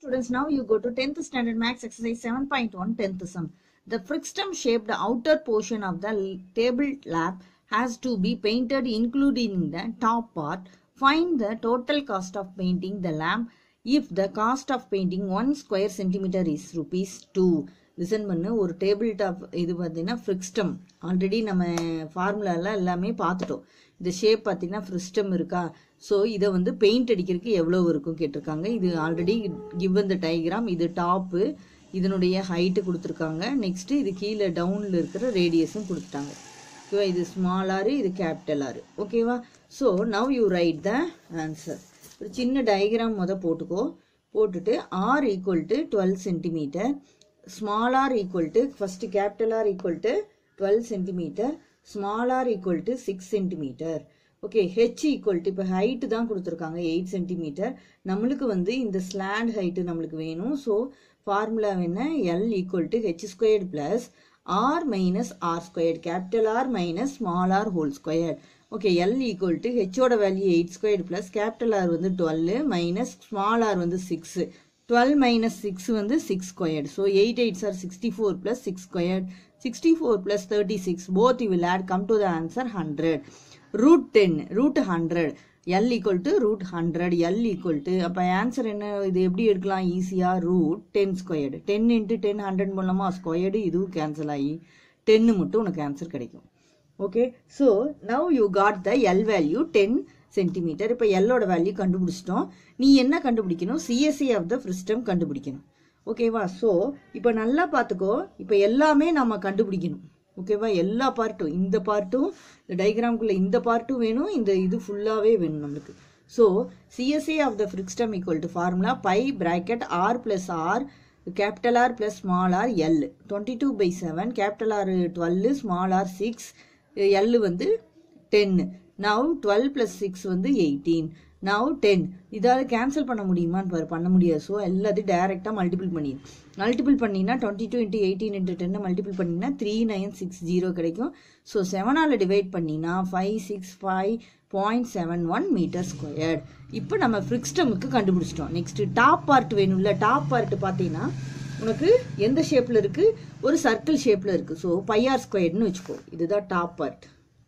Students, now you go to 10th standard max exercise 7.1 10th sum. The Frickstum shaped outer portion of the l- table lap has to be painted including the top part. Find the total cost of painting the lamp if the cost of painting 1 square centimeter is rupees 2. Listen பண்ணு ஒரு table top இது பார்த்தீங்கன்னா ஃப்ரிக்ஸ்டம் already நம்ம ஃபார்முலாலாம் எல்லாமே பார்த்துட்டோம் இந்த shape பார்த்தீங்கன்னா ஃப்ரிஸ்டம் இருக்கா ஸோ இதை வந்து பெயிண்ட் அடிக்கிறதுக்கு எவ்வளோ இருக்கும் கேட்டிருக்காங்க இது ஆல்ரெடி கிவ் இந்த டயக்ராம் இது டாப்பு இதனுடைய ஹைட்டு கொடுத்துருக்காங்க நெக்ஸ்ட்டு இது கீழே டவுனில் இருக்கிற ரேடியஸும் கொடுத்துட்டாங்க ஓகேவா இது ஸ்மால் ஆறு இது கேபிட்டல் ஆறு ஓகேவா so now you write the answer ஒரு சின்ன டயக்ராம் முத போட்டுக்கோ போட்டுட்டு R equal to twelve centimetre small R equal to first capital R equal to twelve centimetre small R equal to six centimetre okay H equal to இப்போ height தான் கொடுத்துருக்காங்க eight centimetre நம்மளுக்கு வந்து இந்த ஸ்லாண்ட் ஹைட்டு நம்மளுக்கு வேணும் so formula என்ன L equal to H squared plus R minus R squared capital R minus small R whole square okay L equal to ஹெச்சோட value eight squared plus capital R வந்து twelve minus small R வந்து six twelve minus six வந்து six squared so eight eights are sixty four plus six squared sixty four plus thirty six both you will add come to the answer hundred root ten root hundred L equal to root hundred L equal to அப்போ answer என்ன இது எப்படி எடுக்கலாம் ஈஸியாக root ten squared ten into ten hundred மூலமாக squared இதுவும் cancel ஆகி டென்னு மட்டும் உனக்கு ஆன்சர் கிடைக்கும் okay so now you got the L value ten centimetre இப்போ எல்லோட வேல்யூ கண்டுபிடிச்சிட்டோம் நீ என்ன கண்டுபிடிக்கணும் சிஎஸ்சி ஆஃப் த ஃப்ரிஸ்டம் கண்டுபிடிக்கணும் ஓகேவா ஸோ இப்போ நல்லா பார்த்துக்கோ இப்போ எல்லாமே நம்ம கண்டுபிடிக்கணும் ஓகேவா எல்லா பார்ட்டும் இந்த பார்ட்டும் இந்த டயக்ராம்குள்ளே இந்த பார்ட்டும் வேணும் இந்த இது ஃபுல்லாகவே வேணும் நம்மளுக்கு so CSA of the frustum equal to formula pi bracket R plus R capital R plus small R L twenty two by seven capital R twelve small R six L வந்து ten now twelve plus six வந்து eighteen now ten இதால் cancel பண்ண முடியுமான்னு பாரு பண்ண முடியாது so எல்லாத்தையும் டைரெக்டாக மல்டிபிள் பண்ணி மல்டிபிள் பண்ணினா twenty two into eighteen into டென்னை மல்டிபிள் பண்ணினா த்ரீ நைன் சிக்ஸ் ஜீரோ கிடைக்கும் ஸோ செவனால் டிவைட் பண்ணினா five six five point seven one metre squared இப்போ நம்ம ஃப்ரிக்ஸ்டமுக்கு கண்டுபிடிச்சிட்டோம் நெக்ஸ்ட்டு டாப் பார்ட் வேணும்ல டாப் பார்ட் பார்த்தீங்கன்னா உனக்கு எந்த ஷேப்பில் இருக்குது ஒரு சர்க்கிள் ஷேப்பில் இருக்குது ஸோ பையார் ஸ்கொயர்டுன்னு வச்சுக்கோ இதுதான் டாப் பார்ட்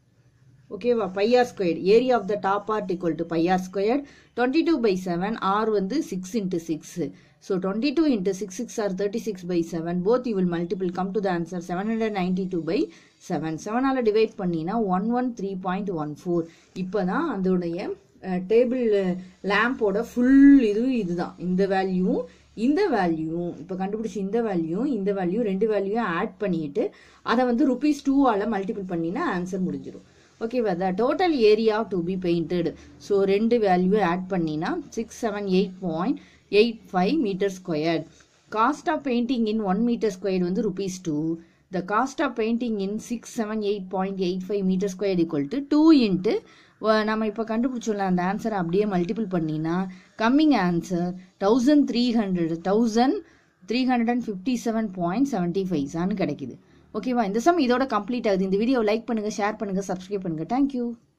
ஓகேவா pi r squared area of the top part equal to pi r squared twenty two by seven R வந்து six into six so twenty two into six six R thirty six by seven both you will multiple come to the answer seven hundred ninety two by seven செவனால் divide பண்ணினா one one three point one four இப்போ தான் அதோடைய table லேம்போட full இது இதுதான் இந்த வேல்யூவும் இந்த வேல்யூவும் இப்போ கண்டுபிடிச்சி இந்த வேல்யூ இந்த வேல்யூ ரெண்டு வேல்யூவும் ஆட் பண்ணிட்டு அதை வந்து ருபீஸ் டூவால் மல்டிபிள் பண்ணினா ஆன்சர் முடிஞ்சிடும் ஓகேவா the total area to be painted so ரெண்டு வேல்யூ ஆட் பண்ணினா six seven eight point eight five metre square cost of painting in one metre square வந்து rupees two the cost of painting in six seven eight point eight five metre square equal to two into நம்ம இப்போ கண்டுபிடிச்சோம்ல அந்த ஆன்சரை அப்படியே multiple பண்ணினா coming answer thousand three hundred thousand three hundred and fifty seven point seventy ஃபைவ்ஸான்னு கிடைக்குது ஓகேவா இந்த சம் இதோட கம்ப்ளீட் ஆகுது இந்த வீடியோ லைக் பண்ணுங்கள் ஷேர் பண்ணுங்கள் சப்ஸ்கிரைப் பண்ணுங்கள் தேங்க்யூ